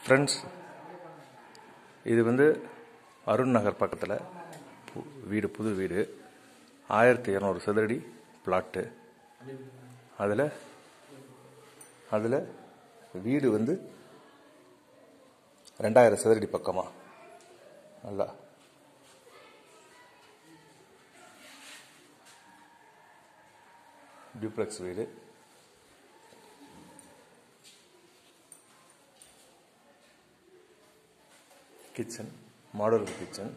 friends இது வந்து அருண் நகர் பக்கத்தில் பு- வீடு புது வீடு ஆயிரத்தி இரநூறு சதுரடி பிளாட்டு அதில் அதில் வீடு வந்து ரெண்டாயிரம் சதுரடி பக்கமா நல்லா டியூப்ளெக்ஸ் வீடு kitchen model kitchen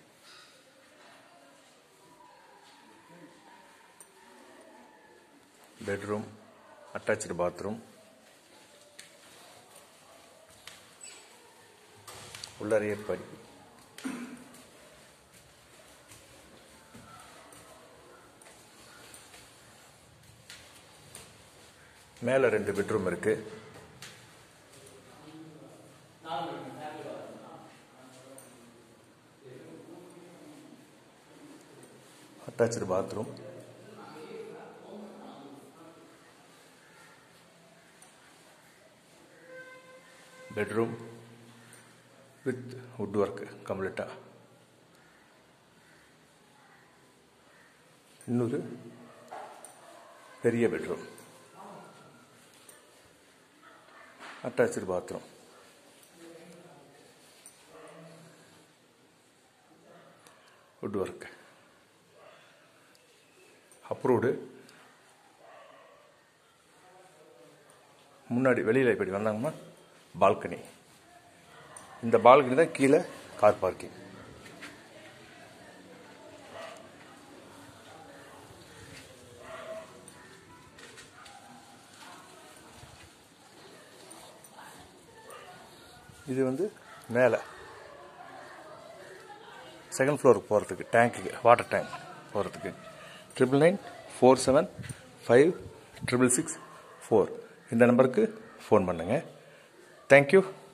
bedroom attach bathroom உள்ளறைய படி மேலே ரெண்டு பெட்ரூம் இருக்கு attach bathroom bedroom with wood work கம்ப்ளீட்டாக இன்னொரு பெரிய bedroom attach bathroom wood work approved முன்னாடி வெளியில் இப்படி வந்தாங்கன்னா பால்கனி இந்த பால்கனி தான் கீழே கார் பார்க்கிங் இது வந்து மேலே செகண்ட் ஃப்ளோருக்கு போகிறதுக்கு டேங்க்குக்கு வாட்டர் டேங்க் போகிறதுக்கு triple nine four seven five triple six four இந்த நம்பருக்கு ஃபோன் பண்ணுங்கள் தேங்க்யூ